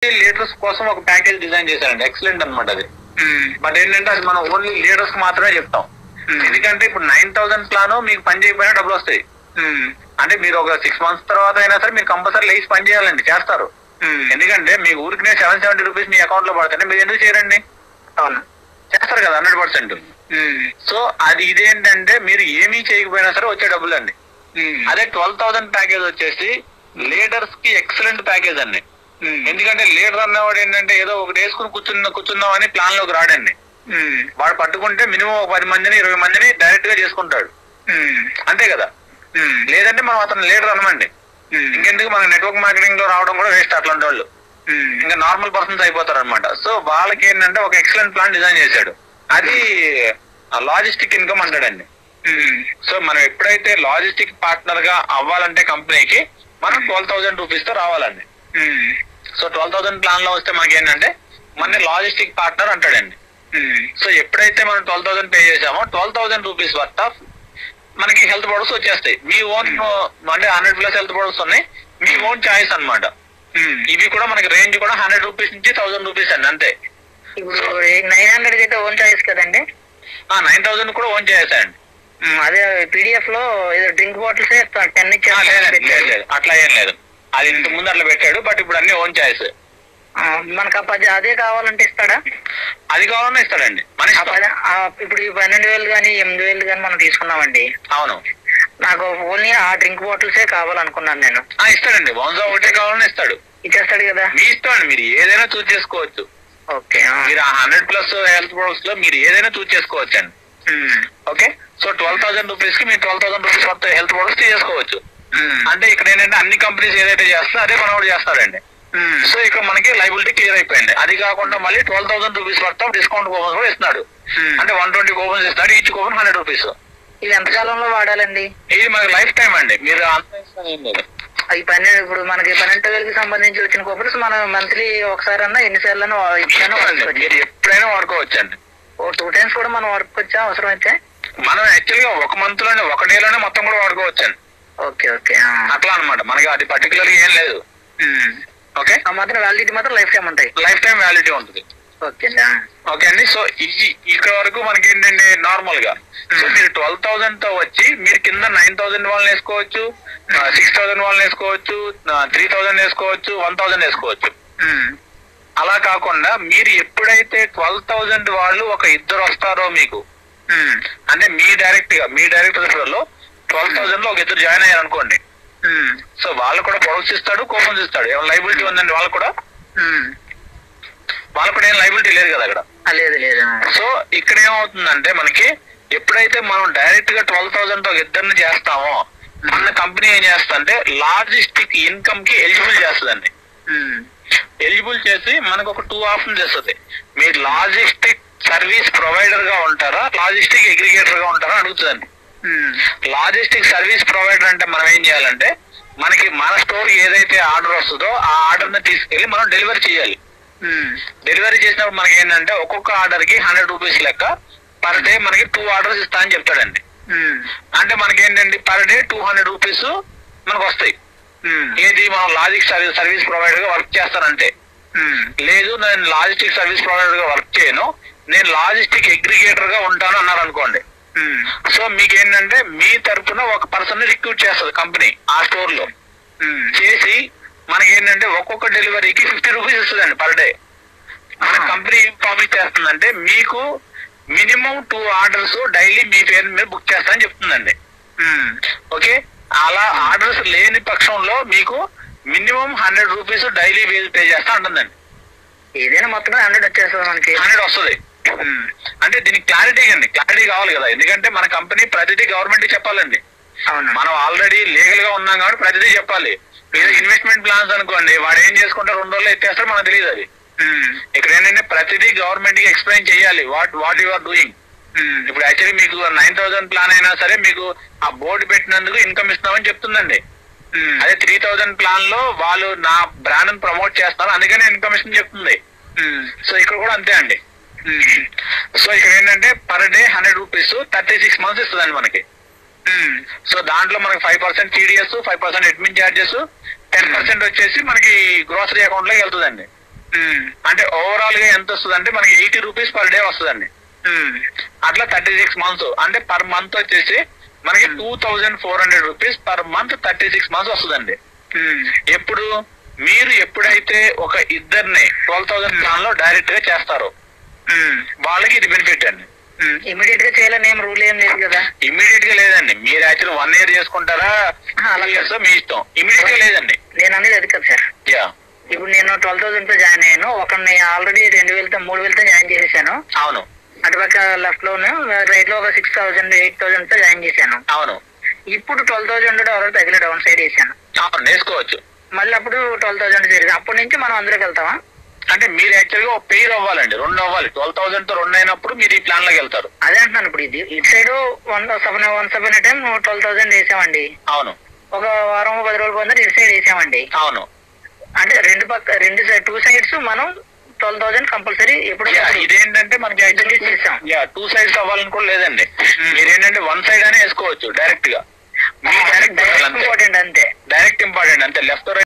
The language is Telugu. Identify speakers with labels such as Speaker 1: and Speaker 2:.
Speaker 1: లీడర్స్ కోసం ఒక ప్యాకేజ్ డిజైన్ చేశారండి ఎక్సలెంట్ అన్నమాట అది బట్ ఏంటంటే అది మనం ఓన్లీ లీడర్స్ కి మాత్రమే చెప్తాం ఎందుకంటే ఇప్పుడు నైన్ థౌసండ్ ప్లాన్ మీకు పని చేయకపోయినా డబ్బులు వస్తాయి అంటే మీరు ఒక సిక్స్ మంత్స్ తర్వాత అయినా సరే మీరు కంపల్సరీ లేచి పని చేయాలండి చేస్తారు ఎందుకంటే మీ ఊరికి సెవెన్ సెవెంటీ రూపీస్ మీ అకౌంట్ లో పడతాయి మీరు ఎందుకు చేయరండి
Speaker 2: అవును
Speaker 1: చేస్తారు కదా హండ్రెడ్ పర్సెంట్ సో అది ఇదేంటంటే మీరు ఏమీ చేయకపోయినా సరే వచ్చే డబ్బులు అండి అదే ట్వెల్వ్ థౌసండ్ ప్యాకేజ్ వచ్చేసి లీడర్స్ కి ఎక్సలెంట్ ప్యాకేజ్ అండి ఎందుకంటే లీడర్ అన్నవాడు ఏంటంటే ఏదో ఒకటి వేసుకుని కూర్చున్న కూర్చుందాం అని ప్లాన్ లోకి రాడండి వాడు పట్టుకుంటే మినిమం ఒక పది మందిని ఇరవై మందిని డైరెక్ట్ గా చేసుకుంటాడు అంతే కదా లేదంటే మనం అతను లీడర్ అనమండి ఇంకెందుకు మన నెట్వర్క్ మార్కెటింగ్ లో రావడం కూడా వేస్ట్ అట్లాంటి వాళ్ళు ఇంకా నార్మల్ పర్సన్స్ అయిపోతారు అనమాట సో వాళ్ళకి ఏంటంటే ఒక ఎక్సలెంట్ ప్లాన్ డిజైన్ చేశాడు అది లాజిస్టిక్ ఇన్కమ్ అంటాడండి సో మనం ఎప్పుడైతే లాజిస్టిక్ పార్ట్నర్ గా అవ్వాలంటే కంపెనీకి మనం ట్వెల్వ్ థౌసండ్ రూపీస్ తో రావాలండి సో ట్వెల్వ్ థౌసండ్ ప్లాన్ లో వస్తే మనకి ఏంటంటే మన లాజిస్టిక్ పార్ట్నర్ అంటాడండి సో ఎప్పుడైతే మనం ట్వెల్వ్ థౌసండ్ పే చేసామో twelve thousand rupees worth of మనకి హెల్త్ ప్రొడక్ట్స్ వచ్చేస్తాయి మీ ఓన్ అంటే హండ్రెడ్ ప్లస్ హెల్త్ ప్రొడక్ట్స్ ఉన్నాయి మీ ఓన్ చాయిస్ అన్నమాట ఇవి కూడా మనకి రేంజ్ కూడా హండ్రెడ్ రూపీస్ నుంచి థౌసండ్ రూపీస్ అండి అంతే
Speaker 2: ఇప్పుడు నైన్ హండ్రెడ్ అయితే ఓన్ చాయిస్ కదండి
Speaker 1: నైన్ థౌసండ్ కూడా ఓన్ చేసేయండి
Speaker 2: ఉమ్, అదే పీడిఎఫ్ లో ఏదో డ్రింక్ బాటిల్స్ టెన్
Speaker 1: ఆ, లేదు లేదు లేదు అట్లా ఏం లేదు అది ఇంత ముందు అట్లా పెట్టాడు బట్ ఇప్పుడు అన్ని ఓన్ చాయిస్
Speaker 2: మనకు ఆ పది అదే కావాలంటే ఇస్తాడా
Speaker 1: అది కావాలన్నా ఇస్తాడండి మన
Speaker 2: ఆ
Speaker 1: ఇష్టం
Speaker 2: పది- ఆ ఇప్పుడు ఈ పన్నెండు వేలు కానీ ఎనిమిది వేలు కానీ మనం తీసుకున్నామండి
Speaker 1: అవును
Speaker 2: నాకు ఓన్లీ ఆ డ్రింక్ బాటిల్సే కావాలనుకున్నాను నేను
Speaker 1: ఆ ఇస్తాడండి వంజా ఒకటే కావాలన్నా ఇస్తాడు
Speaker 2: ఇచ్చేస్తాడు కదా
Speaker 1: మీ ఇష్టం అండి మీరు ఏదైనా చూస్ చేసుకోవచ్చు
Speaker 2: ఓకే ఆ.
Speaker 1: మీరు ఆ హండ్రెడ్ ప్లస్ హెల్త్ ప్రొడక్ట్స్ లో మీరు ఏదైనా చూస్ చేసుకోవచ్చు అండి
Speaker 2: um,
Speaker 1: okay so twelve thousand rupees కి మీరు twelve thousand rupees worth health products చేసుకోవచ్చు
Speaker 2: ఉమ్,
Speaker 1: అంటే ఇక్కడ ఏంటంటే అన్ని కంపెనీస్ ఏదైతే చేస్తారో అదే మనం కూడా చేస్తారండి
Speaker 2: ఉమ్,
Speaker 1: సో ఇక్కడ మనకి లైబిలిటీ క్లియర్ అయిపోయింది అది కాకుండా మళ్ళీ twelve thousand rupees worth of discount coupons కూడా ఇస్తున్నాడు
Speaker 2: ఉమ్.
Speaker 1: అంటే వన్ ట్వంటీ కూపన్స్ ఇస్తాడు ఈచ్ కూపన్ హండ్రెడ్ రూపీస్
Speaker 2: ఇది ఎంత కాలంలో వాడాలండి
Speaker 1: ఇది మనకి లైఫ్ టైం అండి మీరు అంత ఇష్టం ఏం లేదు
Speaker 2: ఈ పన్నెండు ఇప్పుడు మనకి పన్నెండు వేలకి సంబంధించి వచ్చిన కూపన్స్ మనం మంత్లీ ఒకసారి అన్నా ఎన్నిసార్లు అన్నా ఇప్పుడైనా వాడుకోవచ్చు
Speaker 1: మీరు ఎప్పుడైనా వాడుకోవచ్చు అండి
Speaker 2: ఓ టూ టైమ్స్ కూడా మనం వాడుకోవచ్చా అవసరం అయితే
Speaker 1: మనం యాక్చువల్ గా ఒక మంత్ లోనే ఒక డే లోనే మొత్తం కూడా వాడుకోవచ్చు అండి
Speaker 2: ఓకే ఓకే ఆ.
Speaker 1: అట్లా అన్నమాట మనకి అది పర్టికులర్ ఏం లేదు
Speaker 2: ఉమ్.
Speaker 1: ఓకే
Speaker 2: ఆ మాత్రం వ్యాలిడిటీ మాత్రం లైఫ్ టైం ఉంటాయి
Speaker 1: లైఫ్ టైం వ్యాలిటీ ఉంటుంది
Speaker 2: ఓకే అండి ఆ.
Speaker 1: ఓకే అండి సో ఇది ఇక్కడ వరకు మనకి ఏంటంటే నార్మల్ గా సో మీరు ట్వెల్వ్ థౌసండ్ తో వచ్చి మీరు కింద నైన్ థౌసండ్ వాళ్ళని వేసుకోవచ్చు సిక్స్ థౌసండ్ వాళ్ళని వేసుకోవచ్చు త్రీ థౌసండ్ వేసుకోవచ్చు వన్ థౌసండ్ వేసుకోవచ్చు
Speaker 2: ఉమ్.
Speaker 1: అలా కాకుండా మీరు ఎప్పుడైతే ట్వెల్వ్ థౌసండ్ వాళ్ళు ఒక ఇద్దరు వస్తారో మీకు
Speaker 2: ఉమ్.
Speaker 1: అంటే మీ డైరెక్ట్ గా మీ డైరెక్ట్ లో ట్వెల్వ్ థౌసండ్ లో ఒక ఇద్దరు జాయిన్ అయ్యారు అనుకోండి
Speaker 2: ఉమ్.
Speaker 1: సో వాళ్ళు కూడా ప్రొడక్ట్స్ ఇస్తాడు కూపన్స్ ఇస్తాడు ఏమైనా లైబిలిటీ ఉందండి వాళ్ళు కూడా
Speaker 2: ఉమ్.
Speaker 1: వాళ్ళకు కూడా ఏం లైబిలిటీ లేదు కదా అక్కడ
Speaker 2: ఆ, లేదు లేదు ఆ.
Speaker 1: సో ఇక్కడ ఏమవుతుందంటే మనకి ఎప్పుడైతే మనం డైరెక్ట్ గా ట్వెల్వ్ థౌసండ్ తో ఇద్దరిని చేస్తామో మన కంపెనీ ఏం చేస్తుందంటే లాజిస్టిక్ ఇన్కమ్ కి ఎలిజిబుల్ చేస్తుందండి
Speaker 2: ఉమ్.
Speaker 1: ఎలిజిబుల్ చేసి మనకు ఒక టూ ఆప్షన్స్ ఇస్తుంది మీరు లాజిస్టిక్ సర్వీస్ ప్రొవైడర్ గా ఉంటారా లాజిస్టిక్ అగ్రిగేటర్ గా ఉంటారా అడుగుతుందండి
Speaker 2: ఉమ్.
Speaker 1: లాజిస్టిక్ సర్వీస్ ప్రొవైడర్ అంటే మనం ఏం చేయాలంటే మనకి మన స్టోర్ ఏదైతే ఆర్డర్ వస్తుందో ఆ ఆర్డర్ ని తీసుకెళ్లి మనం డెలివరీ చేయాలి
Speaker 2: ఉమ్.
Speaker 1: డెలివరీ చేసినప్పుడు మనకి ఏంటంటే ఒక్కొక్క ఆర్డర్ కి హండ్రెడ్ రూపీస్ లెక్క పర్ డే మనకి టూ ఆర్డర్స్ ఇస్తా అని చెప్తాడండి
Speaker 2: ఉమ్.
Speaker 1: అంటే మనకి ఏంటంటే per day two hundred rupees మనకు వస్తాయి
Speaker 2: ఉమ్.
Speaker 1: ఏది మనం లాజిక్ సర్వీస్ సర్వీస్ ప్రొవైడర్ గా వర్క్ చేస్తానంటే
Speaker 2: ఉమ్.
Speaker 1: లేదు నేను లాజిస్టిక్ సర్వీస్ ప్రొవైడర్ గా వర్క్ చేయను నేను లాజిస్టిక్ అగ్రిగేటర్ గా ఉంటాను అన్నారు అనుకోండి
Speaker 2: ఉమ్.
Speaker 1: సో మీకు ఏంటంటే మీ తరపున ఒక పర్సన్ ని రిక్రూట్ చేస్తుంది కంపెనీ ఆ స్టోర్ లో
Speaker 2: ఉమ్.
Speaker 1: చేసి మనకి ఏంటంటే ఒక్కొక్క డెలివరీకి ఫిఫ్టీ రూపీస్ ఇస్తుందండి పర్ డే మన
Speaker 2: ఆహా.
Speaker 1: కంపెనీ ఏం ప్రామిస్ చేస్తుందంటే మీకు మినిమం టూ ఆర్డర్స్ డైలీ మీ పేరు మీద బుక్ చేస్తానని చెప్తుందండి
Speaker 2: ఉమ్.
Speaker 1: ఓకే అలా ఆర్డర్స్ లేని పక్షంలో మీకు minimum hundred rupees daily wage pay చేస్తా అంటుందండి
Speaker 2: ఏదైనా మొత్తం హండ్రెడ్ వచ్చేస్తుంది మనకి
Speaker 1: హండ్రెడ్ వస్తుంది
Speaker 2: ఉమ్.
Speaker 1: అంటే దీనికి క్లారిటీ అండి క్లారిటీ కావాలి కదా ఎందుకంటే మన కంపెనీ ప్రతిదీ గవర్నమెంట్ చెప్పాలండి
Speaker 2: అవును
Speaker 1: మనం ఆల్రెడీ లీగల్ గా ఉన్నాం కాబట్టి ప్రతిదీ చెప్పాలి ఏదో ఇన్వెస్ట్మెంట్ ప్లాన్స్ అనుకోండి వాడు ఏం చేసుకుంటారు రెండు రోజులు ఎత్తేస్తారో మనకు తెలియదు అది
Speaker 2: ఉమ్.
Speaker 1: ఇక్కడ ఏంటంటే ప్రతిదీ గవర్నమెంట్ కి ఎక్స్ప్లెయిన్ చేయాలి what what you are doing
Speaker 2: um.
Speaker 1: ఇప్పుడు యాక్చువల్లీ మీకు నైన్ థౌసండ్ ప్లాన్ అయినా సరే మీకు ఆ బోర్డు పెట్టినందుకు ఇన్కమ్ ఇస్తున్నామని చెప్తుందండి
Speaker 2: ఉమ్.
Speaker 1: అదే త్రీ థౌసండ్ ప్లాన్ లో వాళ్ళు నా బ్రాండ్ ప్రమోట్ చేస్తారు అందుకనే ఇన్కమ్ ఇస్తుంది చెప్తుంది
Speaker 2: ఉమ్.
Speaker 1: సో ఇక్కడ కూడా అంతే అండి
Speaker 2: ఉమ్.
Speaker 1: సో ఇక్కడ ఏంటంటే per day hundred rupees thirty six months ఇస్తుందండి మనకి
Speaker 2: ఉమ్.
Speaker 1: సో దాంట్లో మనకి five percent TDS five percent admin charges ten percent వచ్చేసి మనకి గ్రోసరీ అకౌంట్ లోకి వెళ్తుందండి
Speaker 2: ఉమ్,
Speaker 1: అంటే ఓవరాల్ గా ఎంత వస్తుంది అంటే మనకి ఎయిటీ రూపీస్ పర్ డే వస్తుందండి
Speaker 2: ఉమ్,
Speaker 1: అట్లా థర్టీ సిక్స్ మంత్స్ అంటే పర్ మంత్ వచ్చేసి మనకి two thousand four hundred rupees per month thirty six months వస్తుందండి
Speaker 2: ఉమ్,
Speaker 1: ఎప్పుడు మీరు ఎప్పుడైతే ఒక ఇద్దరిని ట్వెల్వ్ థౌసండ్ ప్లాన్ లో డైరెక్ట్ గా చేస్తారో
Speaker 2: ఉమ్,
Speaker 1: వాళ్ళకి ఇది బెనిఫిట్ అండి
Speaker 2: ఉమ్. ఇమీడియట్ గా చేయాలని ఏం రూల్ ఏం లేదు కదా
Speaker 1: ఇమీడియట్ గా లేదండి మీరు యాక్చువల్ వన్ ఇయర్ చేసుకుంటారా
Speaker 2: ఆ, అలాగే.
Speaker 1: ఇయర్స్ మీ ఇష్టం ఇమీడియట్ గా లేదండి
Speaker 2: నేను అనేది అది కదా సార్
Speaker 1: యా
Speaker 2: ఇప్పుడు నేను ట్వెల్వ్ థౌసండ్ తో జాయిన్ అయ్యాను ఒకరిని ఆల్రెడీ రెండు వేలతో మూడు వేలతో జాయిన్ చేసేసాను
Speaker 1: అవును
Speaker 2: అటుపక్క లెఫ్ట్ లోను రైట్ లో ఒక సిక్స్ థౌసండ్ ఎయిట్ థౌసండ్ తో జాయిన్ చేశాను
Speaker 1: అవును
Speaker 2: ఇప్పుడు ట్వెల్వ్ థౌసండ్ ఎవరో తగిలి డౌన్ సైడ్ వేసాను
Speaker 1: అవును వేసుకోవచ్చు
Speaker 2: మళ్ళీ అప్పుడు ట్వెల్వ్ థౌసండ్ జరిగింది అప్పటి నుంచి మనం అందులోకి వెళ్తామా
Speaker 1: అంటే మీరు యాక్చువల్ గా ఒక పెయిర్ అవ్వాలండి రెండు అవ్వాలి ట్వెల్వ్ థౌసండ్ తో రెండు అయినప్పుడు మీరు ఈ ప్లాన్ లోకి వెళ్తారు
Speaker 2: అదే అంటున్నాను ఇప్పుడు ఇది ఇటు side one seven one seven time twelve thousand వేసామండి
Speaker 1: అవును
Speaker 2: ఒక వారం పది రోజులు పోతే ఇటు సైడ్ వేసామండి
Speaker 1: అవును
Speaker 2: అంటే రెండు పక్క రెండు సైడ్ టూ సైడ్స్ మనం ట్వెల్వ్ థౌసండ్ కంపల్సరీ ఎప్పుడు
Speaker 1: యా, ఇదేంటంటే మనకి యాక్చువల్లీ
Speaker 2: చేసాం.
Speaker 1: యా టూ సైడ్స్ అవ్వాలని కూడా లేదండి
Speaker 2: Hmm.
Speaker 1: మీరు ఏంటంటే వన్ సైడ్ అనే వేసుకోవచ్చు డైరెక్ట్ గా మీ డైరెక్ట్
Speaker 2: ఇంపార్టెంట్ అంతే
Speaker 1: డైరెక్ట్ ఇంపార్టెంట్ అంతే లెఫ్ట్